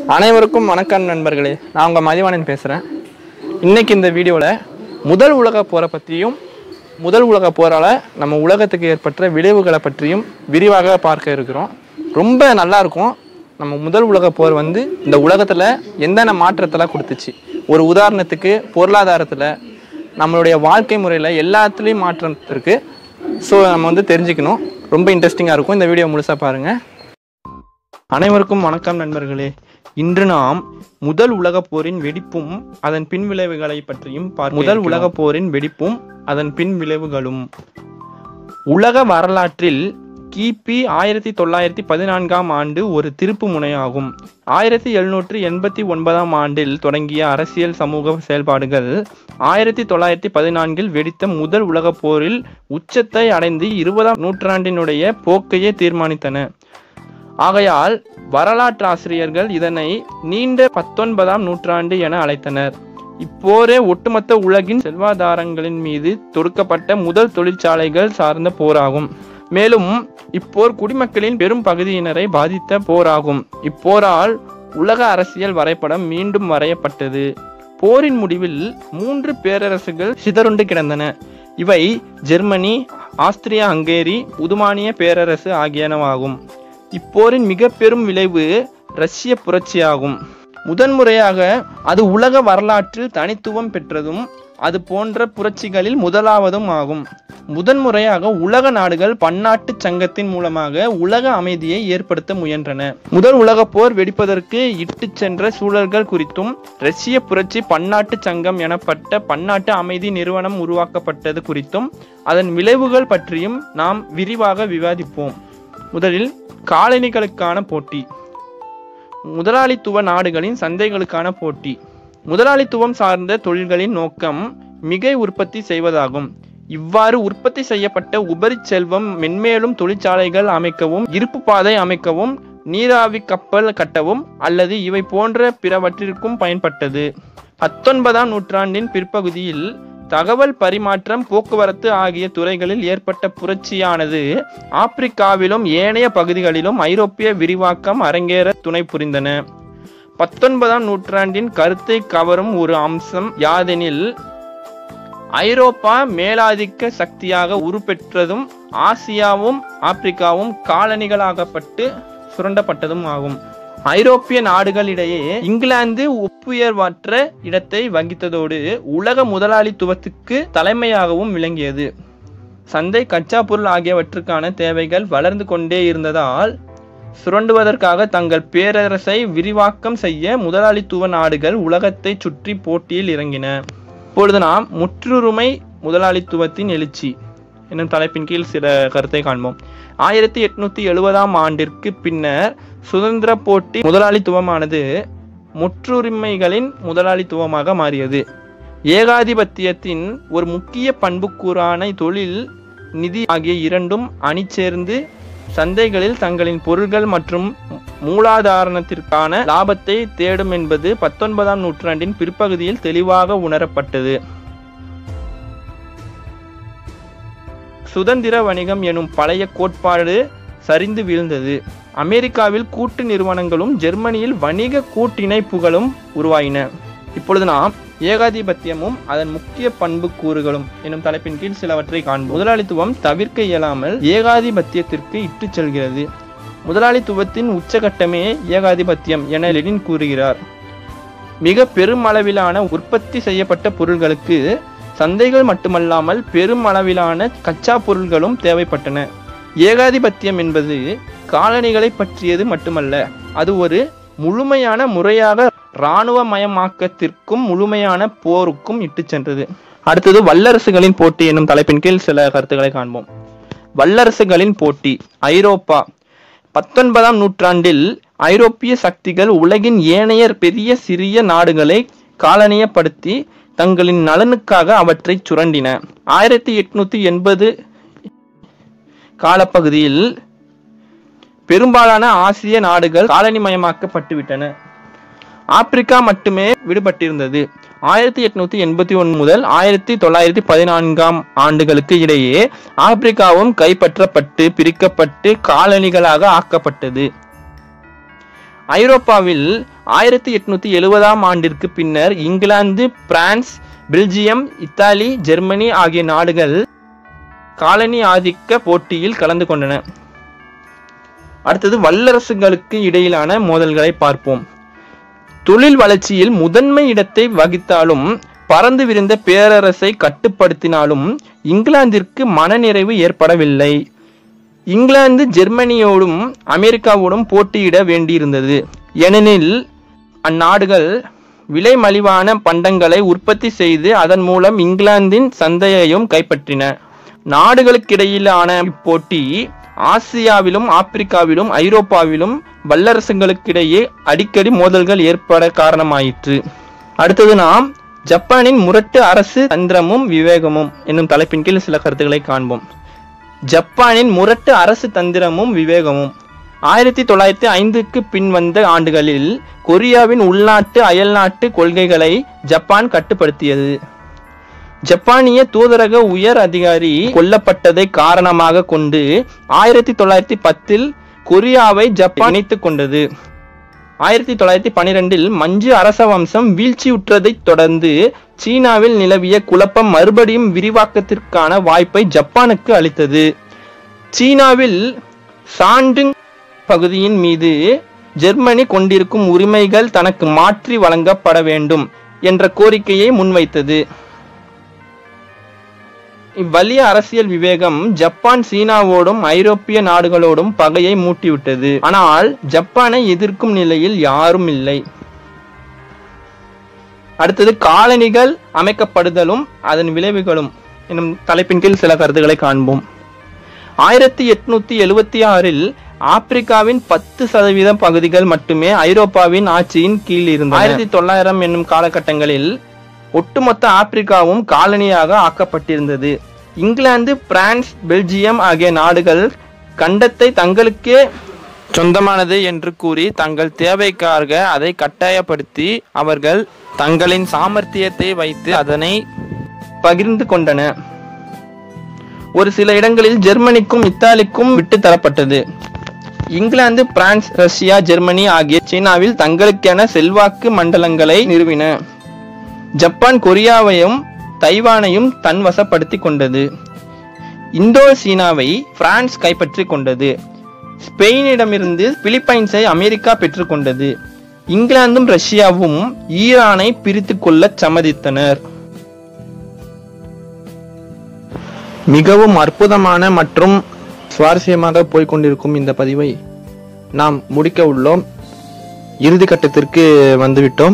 அனைவருக்கும் வணக்கம் நண்பர்களே நான் உங்கள் மதிவாணன் பேசுகிறேன் இன்னைக்கு இந்த வீடியோவில் முதல் உலக போரை பற்றியும் முதல் உலக போரால் நம்ம உலகத்துக்கு ஏற்பட்ட விளைவுகளை பற்றியும் விரிவாக பார்க்க இருக்கிறோம் ரொம்ப நல்லா இருக்கும் நம்ம முதல் உலக போர் வந்து இந்த உலகத்தில் என்னென்ன மாற்றத்தெல்லாம் கொடுத்துச்சு ஒரு உதாரணத்துக்கு பொருளாதாரத்தில் நம்மளுடைய வாழ்க்கை முறையில் எல்லாத்துலேயும் மாற்றம் இருக்கு ஸோ நம்ம வந்து தெரிஞ்சுக்கணும் ரொம்ப இன்ட்ரெஸ்டிங்காக இருக்கும் இந்த வீடியோ முழுசாக பாருங்கள் அனைவருக்கும் வணக்கம் நண்பர்களே இன்று நாம் முதல் உலகப் போரின் வெடிப்பும் அதன் பின் விளைவுகளை பற்றியும் பார்க்க முதல் உலகப் போரின் வெடிப்பும் அதன் பின் விளைவுகளும் உலக வரலாற்றில் கிபி ஆயிரத்தி தொள்ளாயிரத்தி பதினான்காம் ஆண்டு ஒரு திருப்பு முனையாகும் ஆயிரத்தி எழுநூற்றி எண்பத்தி ஒன்பதாம் ஆண்டில் தொடங்கிய அரசியல் சமூக செயல்பாடுகள் ஆயிரத்தி தொள்ளாயிரத்தி பதினான்கில் வெடித்த முதல் உலகப் போரில் உச்சத்தை அடைந்து இருபதாம் நூற்றாண்டினுடைய போக்கையே தீர்மானித்தன ஆகையால் வரலாற்றாசிரியர்கள் இதனை நீண்ட பத்தொன்பதாம் நூற்றாண்டு என அழைத்தனர் இப்போரே ஒட்டுமொத்த உலகின் செல்வாதாரங்களின் மீது தொடுக்கப்பட்ட முதல் தொழிற்சாலைகள் சார்ந்த போராகும் மேலும் இப்போர் குடிமக்களின் பெரும் பகுதியினரை பாதித்த போராகும் இப்போரால் உலக அரசியல் வரைபடம் மீண்டும் வரையப்பட்டது போரின் முடிவில் மூன்று பேரரசுகள் சிதறுண்டு கிடந்தன இவை ஜெர்மனி ஆஸ்திரியா ஹங்கேரி உதுமானிய பேரரசு ஆகியனவாகும் இப்போரின் மிக பெரும் விளைவு ரஷ்ய புரட்சியாகும் முதன்முறையாக அது உலக வரலாற்றில் தனித்துவம் பெற்றதும் அது போன்ற புரட்சிகளில் முதலாவதும் ஆகும் முதன்முறையாக உலக நாடுகள் பன்னாட்டு சங்கத்தின் மூலமாக உலக அமைதியை ஏற்படுத்த முயன்றன முதல் உலகப் போர் வெடிப்பதற்கு இட்டுச் சென்ற சூழல்கள் குறித்தும் ரஷ்ய புரட்சி பன்னாட்டு சங்கம் எனப்பட்ட பன்னாட்டு அமைதி நிறுவனம் உருவாக்கப்பட்டது குறித்தும் அதன் விளைவுகள் பற்றியும் நாம் விரிவாக விவாதிப்போம் முதலில் காலனிகளுக்கான போட்டி முதலாளித்துவ நாடுகளின் சந்தைகளுக்கான போட்டி முதலாளித்துவம் சார்ந்த தொழில்களின் நோக்கம் மிகை உற்பத்தி செய்வதாகும் இவ்வாறு உற்பத்தி செய்யப்பட்ட உபரி செல்வம் மென்மேலும் தொழிற்சாலைகள் அமைக்கவும் இருப்பு பாதை அமைக்கவும் நீராவி கப்பல் கட்டவும் அல்லது இவை போன்ற பிறவற்றிற்கும் பயன்பட்டது பத்தொன்பதாம் நூற்றாண்டின் பிற்பகுதியில் தகவல் பரிமாற்றம் போக்குவரத்து ஆகிய துறைகளில் ஏற்பட்ட புரட்சியானது ஆப்பிரிக்காவிலும் ஏனைய பகுதிகளிலும் ஐரோப்பிய விரிவாக்கம் அரங்கேற துணை புரிந்தன பத்தொன்பதாம் நூற்றாண்டின் கருத்தை கவரும் ஒரு அம்சம் யாதெனில் ஐரோப்பா மேலாதிக்க சக்தியாக உருப்பெற்றதும் ஆசியாவும் ஆப்பிரிக்காவும் காலனிகளாகப்பட்டு சுரண்டப்பட்டதும் ஆகும் ஐரோப்பிய நாடுகளிடையே இங்கிலாந்து ஒப்புயர்வற்ற இடத்தை வகித்ததோடு உலக முதலாளித்துவத்துக்கு தலைமையாகவும் விளங்கியது சந்தை கச்சா பொருள் ஆகியவற்றுக்கான தேவைகள் வளர்ந்து கொண்டே இருந்ததால் சுரண்டுவதற்காக தங்கள் பேரரசை விரிவாக்கம் செய்ய முதலாளித்துவ நாடுகள் உலகத்தை சுற்றி போட்டியில் இறங்கின இப்பொழுது நாம் முற்றுரிமை முதலாளித்துவத்தின் எழுச்சி என்னும் தலைப்பின் கீழ் சில கருத்தை காண்போம் ஆயிரத்தி எட்நூத்தி எழுபதாம் ஆண்டிற்கு பின்னர் சுதந்திர போட்டி முதலாளித்துவமானது முற்றுரிமைகளின் முதலாளித்துவமாக மாறியது ஏகாதிபத்தியத்தின் ஒரு முக்கிய பண்புக்கூறான தொழில் நிதி ஆகிய இரண்டும் அணி சேர்ந்து சந்தைகளில் தங்களின் பொருட்கள் மற்றும் மூலாதாரணத்திற்கான லாபத்தை தேடும் என்பது பத்தொன்பதாம் நூற்றாண்டின் பிற்பகுதியில் தெளிவாக உணரப்பட்டது சுதந்திர வணிகம் எனும் பழைய கோட்பாடு சரிந்து வீழ்ந்தது அமெரிக்காவில் கூட்டு நிறுவனங்களும் ஜெர்மனியில் வணிக கூட்டிணைப்புகளும் உருவாயின இப்பொழுது நாம் ஏகாதிபத்தியமும் அதன் முக்கிய பண்பு கூறுகளும் எனும் தலைப்பின் கீழ் சிலவற்றை காண்போம் முதலாளித்துவம் தவிர்க்க இயலாமல் ஏகாதிபத்தியத்திற்கு இட்டுச் செல்கிறது முதலாளித்துவத்தின் உச்சகட்டமே ஏகாதிபத்தியம் என லெனின் கூறுகிறார் மிக பெரும் அளவிலான உற்பத்தி செய்யப்பட்ட பொருள்களுக்கு சந்தைகள் மட்டுமல்லாமல் பெரும் அளவிலான கச்சா பொருள்களும் தேவைப்பட்டன ஏகாதிபத்தியம் என்பது காலனிகளை பற்றியது மட்டுமல்ல அது ஒரு முழுமையான முறையாக இராணுவமயமாக்கத்திற்கும் முழுமையான போருக்கும் இட்டுச் சென்றது அடுத்தது வல்லரசுகளின் போட்டி என்னும் தலைப்பின் கீழ் சில கருத்துக்களை காண்போம் வல்லரசுகளின் போட்டி ஐரோப்பா பத்தொன்பதாம் நூற்றாண்டில் ஐரோப்பிய சக்திகள் உலகின் ஏனைய பெரிய சிறிய நாடுகளை காலனியப்படுத்தி தங்களின் நலனுக்காக அவற்றை சுரண்டின ஆயிரத்தி எட்நூத்தி எண்பது காலப்பகுதியில் பெரும்பாலான ஆசிய நாடுகள் காலனிமயமாக்கப்பட்டுவிட்டன ஆப்பிரிக்கா மட்டுமே விடுபட்டிருந்தது ஆயிரத்தி எட்நூத்தி எண்பத்தி ஒன்று முதல் ஆயிரத்தி தொள்ளாயிரத்தி பதினான்காம் ஆண்டுகளுக்கு இடையே ஆப்பிரிக்காவும் கைப்பற்றப்பட்டு பிரிக்கப்பட்டு காலனிகளாக ஆக்கப்பட்டது ஐரோப்பாவில் ஆயிரத்தி எட்நூத்தி எழுபதாம் ஆண்டிற்கு பின்னர் England France Belgium Italy Germany ஆகிய நாடுகள் காலனி ஆதிக்க போட்டியில் கலந்து கொண்டன அடுத்தது வல்லரசுகளுக்கு இடையிலான மோதல்களை பார்ப்போம் தொழில் வளர்ச்சியில் முதன்மை இடத்தை வகித்தாலும் பறந்து விரிந்த பேரரசை கட்டுப்படுத்தினாலும் இங்கிலாந்திற்கு மனநிறைவு ஏற்படவில்லை இங்கிலாந்து ஜெர்மனியோடும் அமெரிக்காவோடும் போட்டியிட வேண்டியிருந்தது ஏனெனில் அந்நாடுகள் விலை மலிவான பண்டங்களை உற்பத்தி செய்து அதன் மூலம் இங்கிலாந்தின் சந்தையையும் கைப்பற்றின நாடுகளுக்கிடையிலான இப்போட்டி ஆசியாவிலும் ஆப்பிரிக்காவிலும் ஐரோப்பாவிலும் வல்லரசுகளுக்கிடையே அடிக்கடி மோதல்கள் ஏற்பட காரணமாயிற்று அடுத்தது நாம் ஜப்பானின் முரட்டு அரசு தந்திரமும் விவேகமும் என்னும் தலைப்பின் கீழ் சில கருத்துக்களை காண்போம் ஜப்பானின் முரட்டு அரசு தந்திரமும் விவேகமும் ஆயிரத்தி தொள்ளாயிரத்தி ஐந்துக்கு பின் வந்த ஆண்டுகளில் கொரியாவின் உள்நாட்டு அயல்நாட்டு கொள்கைகளை ஜப்பான் கட்டுப்படுத்தியது ஜப்பானிய தூதரக உயர் அதிகாரி கொல்லப்பட்டதை காரணமாக கொண்டு ஆயிரத்தி தொள்ளாயிரத்தி பத்தில் கொரியாவை ஜப்பான் இணைத்துக் கொண்டது ஆயிரத்தி தொள்ளாயிரத்தி பனிரெண்டில் மஞ்சு அரச வம்சம் வீழ்ச்சியுற்றதைத் தொடர்ந்து சீனாவில் நிலவிய குழப்பம் மறுபடியும் விரிவாக்கத்திற்கான வாய்ப்பை ஜப்பானுக்கு அளித்தது சீனாவில் சாண்டிங் பகுதியின் மீது ஜெர்மனி கொண்டிருக்கும் உரிமைகள் தனக்கு மாற்றி வழங்கப்பட வேண்டும் என்ற கோரிக்கையை முன்வைத்தது இவ்வலிய அரசியல் விவேகம் ஜப்பான் சீனாவோடும் ஐரோப்பிய நாடுகளோடும் பகையை மூட்டிவிட்டது ஆனால் ஜப்பானை எதிர்க்கும் நிலையில் யாரும் இல்லை அடுத்தது காலனிகள் அமைக்கப்படுதலும் அதன் விளைவுகளும் என்னும் தலைப்பின் கீழ் சில கருத்துக்களை காண்போம் ஆயிரத்தி எட்நூத்தி எழுவத்தி ஆறில் ஆப்பிரிக்காவின் பத்து சதவீதம் பகுதிகள் மட்டுமே ஐரோப்பாவின் ஆட்சியின் கீழ் இருந்தன ஆயிரத்தி தொள்ளாயிரம் என்னும் காலகட்டங்களில் ஒட்டுமொத்த ஆப்பிரிக்காவும் காலனியாக ஆக்கப்பட்டிருந்தது இங்கிலாந்து பிரான்ஸ் பெல்ஜியம் ஆகிய நாடுகள் கண்டத்தை தங்களுக்கே சொந்தமானது என்று கூறி தங்கள் தேவைக்காக அதை கட்டாயப்படுத்தி அவர்கள் தங்களின் சாமர்த்தியத்தை வைத்து அதனை பகிர்ந்து கொண்டன ஒரு சில இடங்களில் ஜெர்மனிக்கும் இத்தாலிக்கும் விட்டு தரப்பட்டது இங்கிலாந்து பிரான்ஸ் ரஷ்யா ஜெர்மனி ஆகிய சீனாவில் தங்களுக்கென செல்வாக்கு மண்டலங்களை நிறுவின ஜப்பான் கொரியாவையும் தைவானையும் தன் வசப்படுத்தி கொண்டது இந்தோ சீனாவை பிரான்ஸ் கைப்பற்றி கொண்டது ஸ்பெயினிடமிருந்து பிலிப்பைன்ஸை அமெரிக்கா பெற்றுக்கொண்டது இங்கிலாந்தும் ரஷ்யாவும் ஈரானை பிரித்து கொள்ள சம்மதித்தனர் மிகவும் அற்புதமான மற்றும் சுவாரஸ்யமாக போய்க்கொண்டிருக்கும் இந்த பதிவை நாம் முடிக்க உள்ளோம் இறுதி கட்டத்திற்கு வந்துவிட்டோம்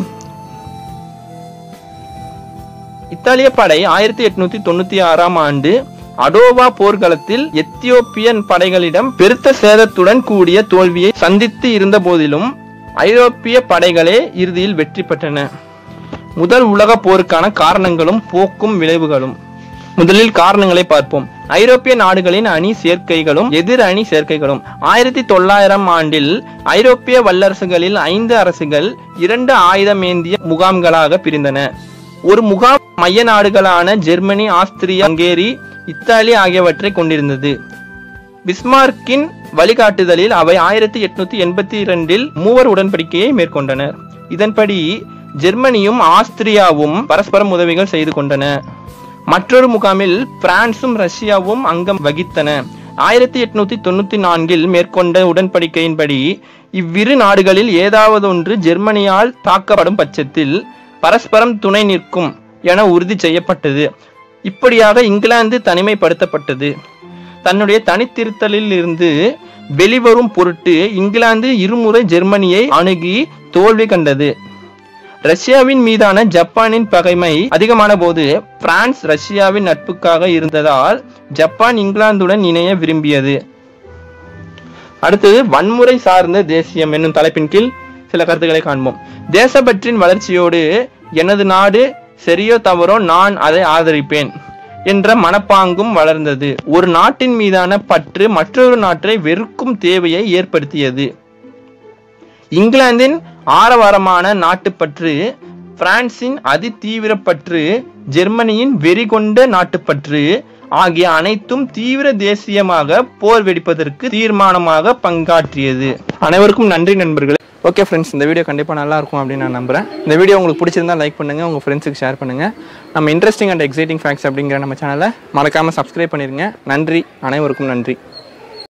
இத்தாலிய படை ஆயிரத்தி எட்நூத்தி தொண்ணூத்தி ஆறாம் ஆண்டு அடோவா போர்க்களத்தில் எத்தியோப்பியன் படைகளிடம் பெருத்த சேதத்துடன் கூடிய தோல்வியை சந்தித்து இருந்த போதிலும் ஐரோப்பிய படைகளே இறுதியில் வெற்றி பெற்றன முதல் உலக போருக்கான காரணங்களும் போக்கும் விளைவுகளும் முதலில் காரணங்களை பார்ப்போம் ஐரோப்பிய நாடுகளின் அணி சேர்க்கைகளும் எதிர் அணி சேர்க்கைகளும் ஆயிரத்தி தொள்ளாயிரம் ஆண்டில் ஐரோப்பிய வல்லரசுகளில் ஐந்து அரசுகள் இரண்டு ஆயுதமேந்திய முகாம்களாக பிரிந்தன ஒரு முகாம் மைய நாடுகளான ஜெர்மனி ஆஸ்திரியா ஹங்கேரி இத்தாலி ஆகியவற்றை கொண்டிருந்தது பிஸ்மார்க்கின் வழிகாட்டுதலில் அவை ஆயிரத்தி எட்நூத்தி எண்பத்தி இரண்டில் மூவர் உடன்படிக்கையை மேற்கொண்டனர் இதன்படி ஜெர்மனியும் ஆஸ்திரியாவும் பரஸ்பரம் உதவிகள் செய்து கொண்டன மற்றொரு முகாமில் பிரான்சும் ரஷ்யாவும் அங்கம் வகித்தன ஆயிரத்தி எட்நூத்தி தொண்ணூத்தி நான்கில் மேற்கொண்ட உடன்படிக்கையின்படி இவ்விரு நாடுகளில் ஏதாவது ஒன்று ஜெர்மனியால் தாக்கப்படும் பட்சத்தில் பரஸ்பரம் துணை நிற்கும் என உறுதி செய்யப்பட்டது இப்படியாக இங்கிலாந்து தனிமைப்படுத்தப்பட்டது தன்னுடைய தனித்திருத்தலில் இருந்து வெளிவரும் பொருட்டு இங்கிலாந்து இருமுறை ஜெர்மனியை அணுகி தோல்வி கண்டது ரஷ்யாவின் மீதான ஜப்பானின் பகைமை அதிகமான போது பிரான்ஸ் ரஷ்யாவின் நட்புக்காக இருந்ததால் ஜப்பான் இங்கிலாந்துடன் இணைய விரும்பியது அடுத்தது வன்முறை சார்ந்த தேசியம் என்னும் தலைப்பின் கீழ் சில கருத்துக்களை காண்போம் தேசப்பற்றின் வளர்ச்சியோடு எனது நாடு சரியோ தவறோ நான் அதை ஆதரிப்பேன் என்ற மனப்பாங்கும் வளர்ந்தது ஒரு நாட்டின் மீதான பற்று மற்றொரு நாட்டை வெறுக்கும் தேவையை ஏற்படுத்தியது இங்கிலாந்தின் ஆரவாரமான நாட்டுப்பற்று பிரான்சின் அதி தீவிரப்பற்று ஜெர்மனியின் வெறிகொண்ட நாட்டுப்பற்று ஆகிய அனைத்தும் தீவிர தேசியமாக போர் வெடிப்பதற்கு தீர்மானமாக பங்காற்றியது அனைவருக்கும் நன்றி நண்பர்களே ஓகே ஃப்ரெண்ட்ஸ் இந்த வீடியோ கண்டிப்பாக நல்லா இருக்கும் அப்படின்னு நான் நம்புறேன் இந்த வீடியோ உங்களுக்கு பிடிச்சிருந்தா லைக் பண்ணுங்கள் உங்கள் ஃப்ரெண்ட்ஸுக்கு ஷேர் பண்ணுங்கள் நம்ம இன்ட்ரெஸ்டிங் அண்ட் எக்ஸைட்டிங் ஃபேக்ட்ஸ் அப்படிங்கிற நம்ம சேனலை மறக்காமல் சப்ஸ்கிரைப் பண்ணிடுங்க நன்றி அனைவருக்கும் நன்றி